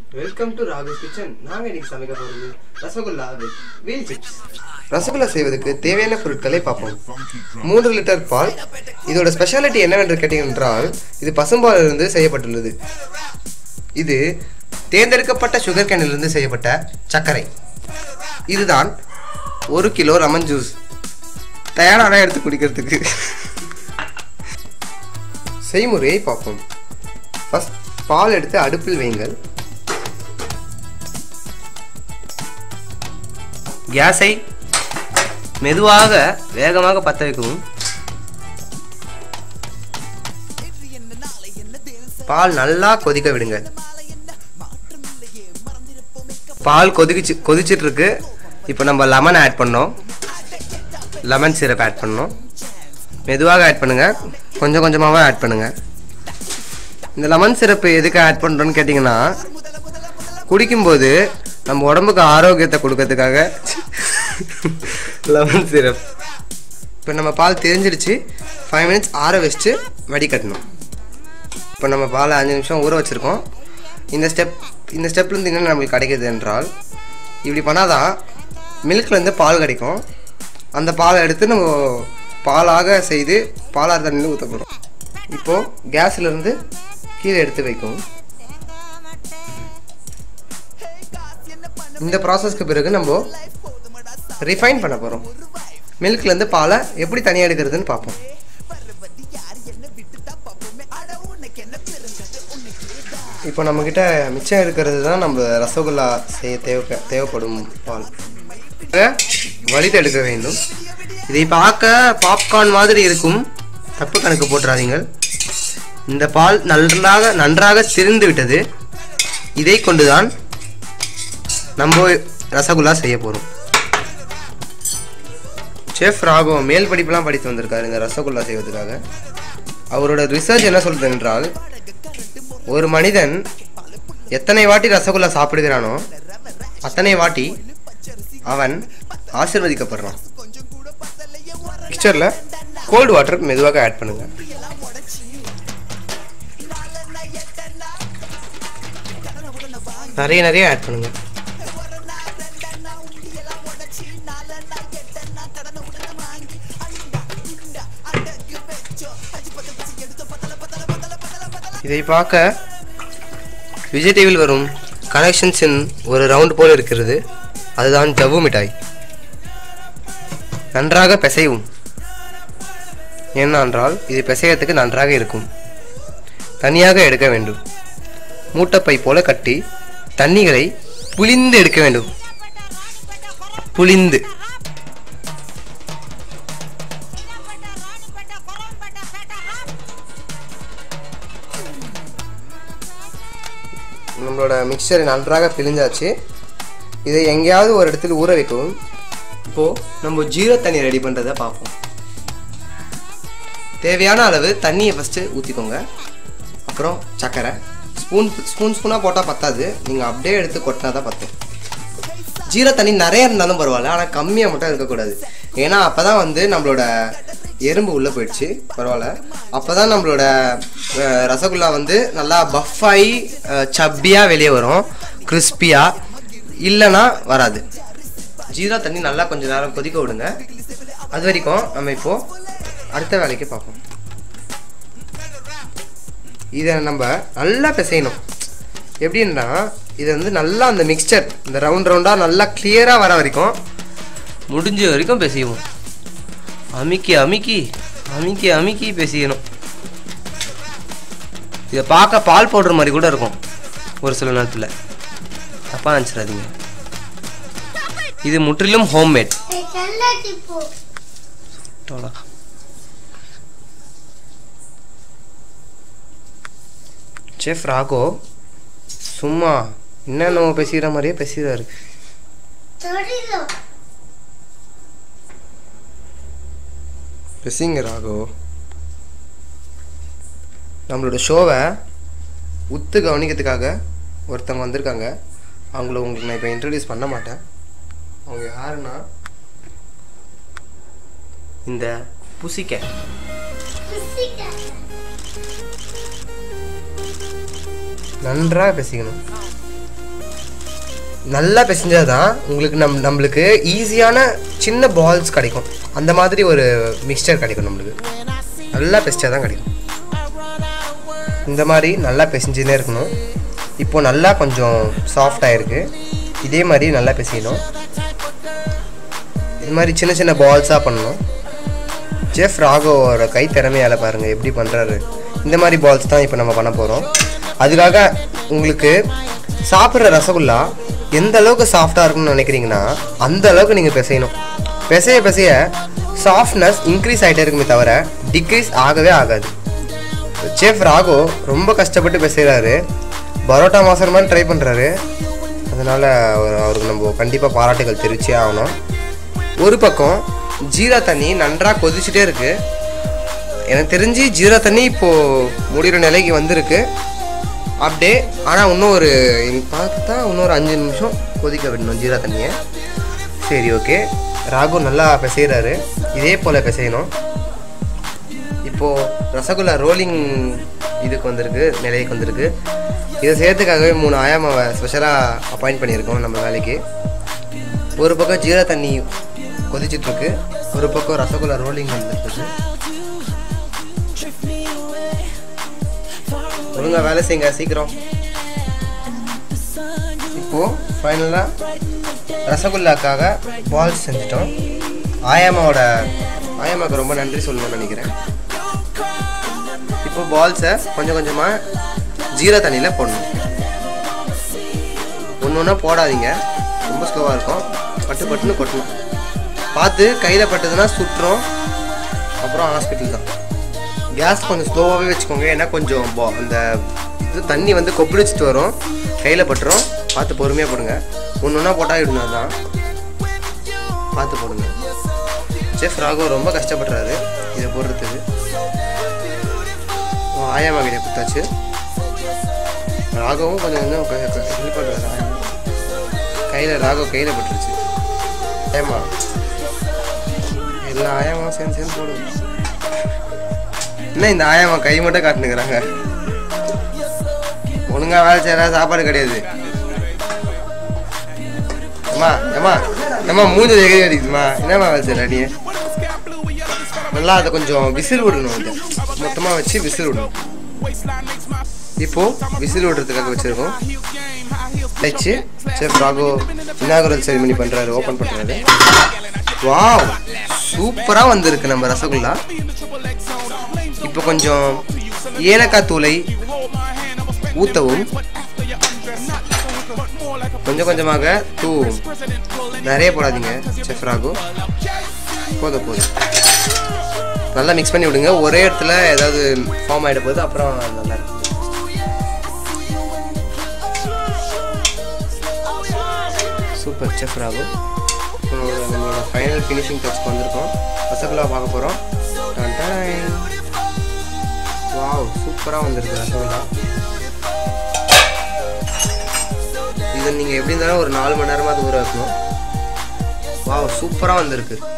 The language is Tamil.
வெல்கம் டு ராகுஸ் கிச்சன் நாங்க இன்னைக்கு சமைக்க போறது rasgulla with wheel chips rasgulla செய்வதற்கு தேவையான பொருட்களை பார்ப்போம் மூன்று லிட்டர் பால் இதோட ஸ்பெஷாலிட்டி என்னவென்று கேட்டீங்கன்றால் இது பசும்பாலில் இருந்து செய்யப்பட்டுள்ளது இது தேர்ந்தெடுக்கப்பட்ட சுகர் கேனிலிருந்து செய்யப்பட்ட சர்க்கரை இதுதான் ஒரு கிலோ லெமன் ஜூஸ் தயாரான எடுத்து குடிக்கிறதுக்கு செய்முறையை பார்ப்போம் ஃபர்ஸ்ட் பால் எடுத்து அடுப்பில் வையுங்கள் கேஸை மெதுவாக வேகமாக பற்ற வைக்கவும் பால் நல்லா கொதிக்க விடுங்க பால் கொதிச்சு கொதிச்சிட்டு இருக்கு இப்போ நம்ம லெமன் ஆட் பண்ணோம் லெமன் சிரப் ஆட் பண்ணோம் மெதுவாக ஆட் பண்ணுங்க கொஞ்சம் கொஞ்சமாகவே ஆட் பண்ணுங்க இந்த லெமன் சிரப்பு எதுக்கு ஆட் பண்ணுறோன்னு கேட்டிங்கன்னா குடிக்கும்போது நம்ம உடம்புக்கு ஆரோக்கியத்தை கொடுக்கறதுக்காக லெமன் சிரப் இப்போ நம்ம பால் தெரிஞ்சிடுச்சு ஃபைவ் மினிட்ஸ் ஆற வச்சுட்டு வடிகட்டணும் இப்போ நம்ம பாலை அஞ்சு நிமிஷம் ஊற வச்சுருக்கோம் இந்த ஸ்டெப் இந்த ஸ்டெப்லேருந்து என்ன நம்மளுக்கு கிடைக்குது என்றால் இப்படி பண்ணாதான் மில்க்லேருந்து பால் கிடைக்கும் அந்த பாலை எடுத்து நம்ம பாலாக செய்து பாலார் தண்ணியில் ஊற்ற போகிறோம் இப்போது கேஸ்லேருந்து கீழே எடுத்து வைக்கும் இந்த ப்ராசஸ்க்கு பிறகு நம்ம ரிஃபைன் பண்ண போகிறோம் மில்க்லேருந்து பாலை எப்படி தனியாக எடுக்கிறதுன்னு பார்ப்போம் இப்போ நம்மக்கிட்ட மிச்சம் இருக்கிறது தான் நம்ம ரசகுல்லா செய்ய தேவை தேவைப்படும் பால் வலித்து எடுக்க வேண்டும் இதை பார்க்க பாப்கார்ன் மாதிரி இருக்கும் தப்பு கணக்கு போட்டுறாதீங்கள் இந்த பால் நன்றாக நன்றாக திரிந்து விட்டது இதை கொண்டுதான் நம்ம ரசகுல்லா செய்ய போகிறோம் செஃப் ராகோ மேல் படிப்புலாம் படித்து வந்திருக்காரு இந்த ரசகுல்லா செய்வதற்காக அவரோட ரிசர்ச் என்ன சொல்றது என்றால் ஒரு மனிதன் எத்தனை வாட்டி ரசகுல்லா சாப்பிடுகிறானோ அத்தனை வாட்டி அவன் ஆசிர்வதிக்கப்படுறான் மிக்சரில் கோல்டு வாட்டர் மெதுவாக ஆட் பண்ணுங்க நிறைய நிறைய ஆட் பண்ணுங்க இதை பார்க்க விஜய் டிவியில் வரும் கனெக்ஷன்ஸின் ஒரு ரவுண்ட் போல் இருக்கிறது அதுதான் ஜவ்வு மிட்டாய் நன்றாக பிசையும் ஏனென்றால் இது பிசையத்துக்கு நன்றாக இருக்கும் தனியாக எடுக்க வேண்டும் மூட்டைப்பை போல கட்டி தண்ணிகளை புளிந்து எடுக்க வேண்டும் புளிந்து நம்மளோட மிக்சர் நன்றாக பிழிஞ்சாச்சு இதை எங்கேயாவது ஒரு இடத்துல ஊற வைக்கவும் இப்போது நம்ம ஜீரோ தண்ணி ரெடி பண்ணுறதை பார்ப்போம் தேவையான அளவு தண்ணியை ஃபஸ்ட்டு ஊற்றிக்கோங்க அப்புறம் சர்க்கரை ஸ்பூன் ஸ்பூன் ஸ்பூனாக போட்டால் பத்தாது நீங்கள் அப்படியே எடுத்து கொட்டினா தான் பத்தும் ஜீரோ தண்ணி நிறைய இருந்தாலும் பரவாயில்ல ஆனால் கம்மியாக மட்டும் இருக்கக்கூடாது ஏன்னா அப்போ தான் வந்து நம்மளோட எறும்பு உள்ளே போயிடுச்சு பரவாயில்ல அப்போ தான் நம்மளோட அஹ், ரசகுல்லா வந்து நல்லா பஃபாகி சப்பியாக வெளியே வரும் கிறிஸ்பியாக இல்லைன்னா வராது ஜீரா தண்ணி நல்லா கொஞ்சம் நேரம் கொதிக்க விடுங்க அது வரைக்கும் நம்ம இப்போது அடுத்த வேலைக்கு பார்ப்போம் இதை நம்ம நல்லா பிசையணும் எப்படின்னா இது வந்து நல்லா அந்த மிக்சர் இந்த ரவுண்ட் ரவுண்டாக நல்லா கிளியராக வர வரைக்கும் முடிஞ்ச வரைக்கும் பேசிக்குவோம் அமுக்கி அமுக்கி அமுக்கி அமுக்கி பேசிக்கணும் இதை பார்க்க பால் போடுற மாதிரி கூட இருக்கும் ஒரு சில நேரத்தில் தப்பாக நினச்சிடாதீங்க இது முற்றிலும் ஹோம்மேட் செஃப் ராகோ சும்மா என்னென்ன பேசிக்கிற மாதிரியே பேசிடுறாரு பேசிங்க ராகோ நம்மளோட ஷோவை உத்து கவனிக்கிறதுக்காக ஒருத்தவங்க வந்திருக்காங்க அவங்கள உங்களுக்கு நான் இப்போ இன்ட்ரடியூஸ் பண்ண மாட்டேன் அவங்க யாருன்னா இந்த புசிக்க நன்றாக பேசிக்கணும் நல்லா பிசைஞ்சால் தான் உங்களுக்கு நம் நம்மளுக்கு ஈஸியான சின்ன பால்ஸ் கிடைக்கும் அந்த மாதிரி ஒரு மிக்சர் கிடைக்கும் நம்மளுக்கு நல்லா பிசைச்சா தான் கிடைக்கும் இந்த மாதிரி நல்லா பிசைஞ்சுனே இருக்கணும் இப்போ நல்லா கொஞ்சம் சாஃப்டாக இருக்கு இதே மாதிரி நல்லா பிசையணும் இது மாதிரி சின்ன சின்ன பால்ஸாக பண்ணணும் ஜெஃப் ராகோவோட கை திறமையால் பாருங்கள் எப்படி பண்ணுறாரு இந்த மாதிரி பால்ஸ் தான் இப்போ நம்ம பண்ண போகிறோம் அதுக்காக உங்களுக்கு சாப்பிட்ற ரசகுல்லா எந்த அளவுக்கு சாஃப்டாக இருக்கும்னு நினைக்கிறீங்கன்னா அந்த அளவுக்கு நீங்கள் பிசையணும் பிசைய பிசைய சாஃப்ட்னஸ் இன்க்ரீஸ் ஆகிட்டே இருக்குமே தவிர டிக்ரீஸ் ஆகவே ஆகாது செஃப் ராகோ ரொம்ப கஷ்டப்பட்டு பிசைகிறாரு பரோட்டா மாஸ்டர் மாதிரி ட்ரை பண்ணுறாரு அதனால் அவருக்கு நம்ம கண்டிப்பாக பாராட்டுகள் தெரிவிச்சே ஆகணும் ஒரு பக்கம் ஜீரா தண்ணி நன்றாக கொதிச்சுட்டே இருக்கு எனக்கு தெரிஞ்சு ஜீரா தண்ணி இப்போது முடிகிற நிலைக்கு வந்திருக்கு அப்படியே ஆனால் இன்னும் ஒரு எனக்கு பார்த்தா இன்னும் ஒரு அஞ்சு நிமிஷம் கொதிக்க விடணும் ஜீரா தண்ணியை சரி ஓகே ராகு நல்லா பிசைகிறாரு இதே போல் பிசையணும் இப்போது ரசகுல்லா ரோலிங் இதுக்கு வந்திருக்கு நிலைக்கு வந்திருக்கு இதை செய்யறதுக்காகவே மூணு ஆயாமாவை ஸ்பெஷலாக அப்பாயிண்ட் பண்ணியிருக்கோம் நம்ம வேலைக்கு ஒரு பக்கம் ஜீரா தண்ணி கொதிச்சிட்டு இருக்கு ஒரு பக்கம் ரசகுல்லா ரோலிங் வந்துருக்கு ஒழுங்கா வேலை செய்யுங்க சீக்கிரம் இப்போ ஃபைனலாக ரசகுல்லாக்காக பால்ஸ் செஞ்சுட்டோம் ஆயாமாவோட ஆயாமாவுக்கு ரொம்ப நன்றி சொல்லணும்னு நினைக்கிறேன் இப்போ பால்ஸை கொஞ்சம் கொஞ்சமாக ஜீரா தண்ணியில் போடணும் ஒன்று ஒன்றா போடாதீங்க ரொம்ப ஸ்லோவாக இருக்கும் பட்டு பட்டுன்னு கொட்டணும் பார்த்து கையில் பட்டதுன்னா சுட்டுரும் அப்புறம் ஹாஸ்பிட்டல் தான் கேஸ் கொஞ்சம் ஸ்லோவாகவே வச்சுக்கோங்க ஏன்னா கொஞ்சம் பா- அந்த இது தண்ணி வந்து கொப்பளிச்சிட்டு வரும் கையில் பட்டுரும் பார்த்து பொறுமையாக போடுங்க ஒன்று ஒன்றா போட்டால் விடணும் தான் பார்த்து போடுங்க செஃப் ராகவ் ரொம்ப கஷ்டப்படுறாரு இதை போடுறதுக்கு ஆயாமா கிட்ட கொடுத்தாச்சு ராகவும் கொஞ்சம் கொஞ்சம் ஹெல்ப் பண்ணுறாரு கையில் ராகவ் கையில் பட்டுருச்சு ஏமா எல்லா ஆயாமா சேர்ந்து சேர்ந்து போடுங்க என்ன இந்த ஆயாமா கை மட்டும் காட்டுனுங்கிறாங்க ஒழுங்கா வேலை செய்யற சாப்பாடு கிடையாது அம்மா ஏம்மா ஏம்மா மூஞ்சி எகிரி அடிக்குதுமா என்னம்மா வேலை செய்யற நீ நல்லா அதை கொஞ்சம் விசில் விடணும் அதை மொத்தமாக வச்சு விசில் விடணும் இப்போ விசில் விடுறதுக்காக வச்சிருக்கோம் வச்சு செஃப் ராகோ இனாகுரல் செரிமனி பண்றாரு ஓபன் பண்றாரு வாவ் சூப்பரா வந்திருக்கு நம்ம ரசகுல்லா இப்போ கொஞ்சம் ஏலக்காய் தூளை ஊத்தவும் கொஞ்சம் கொஞ்சமாக தூவும் நிறைய போடாதீங்க செஃப் ராகு போதும் போதும் நல்லா மிக்ஸ் பண்ணி விடுங்க ஒரே இடத்துல ஏதாவது ஃபார்ம் ஆகிட போகுது அப்புறம் நல்லா இருக்கும் சூப்பர் செஃப் ராகு நம்மளோட நம்மளோட ஃபைனல் ஃபினிஷிங் டச்சுக்கு வந்திருக்கோம் ரசகுல்லா பார்க்க போகிறோம் வாவ் சூப்பராக வந்திருக்கு ரசகுல்லா இதை நீங்கள் எப்படி இருந்தாலும் ஒரு நாலு மணி நேரமாக ஊற வைக்கணும் வாவ் சூப்பராக வந்திருக்கு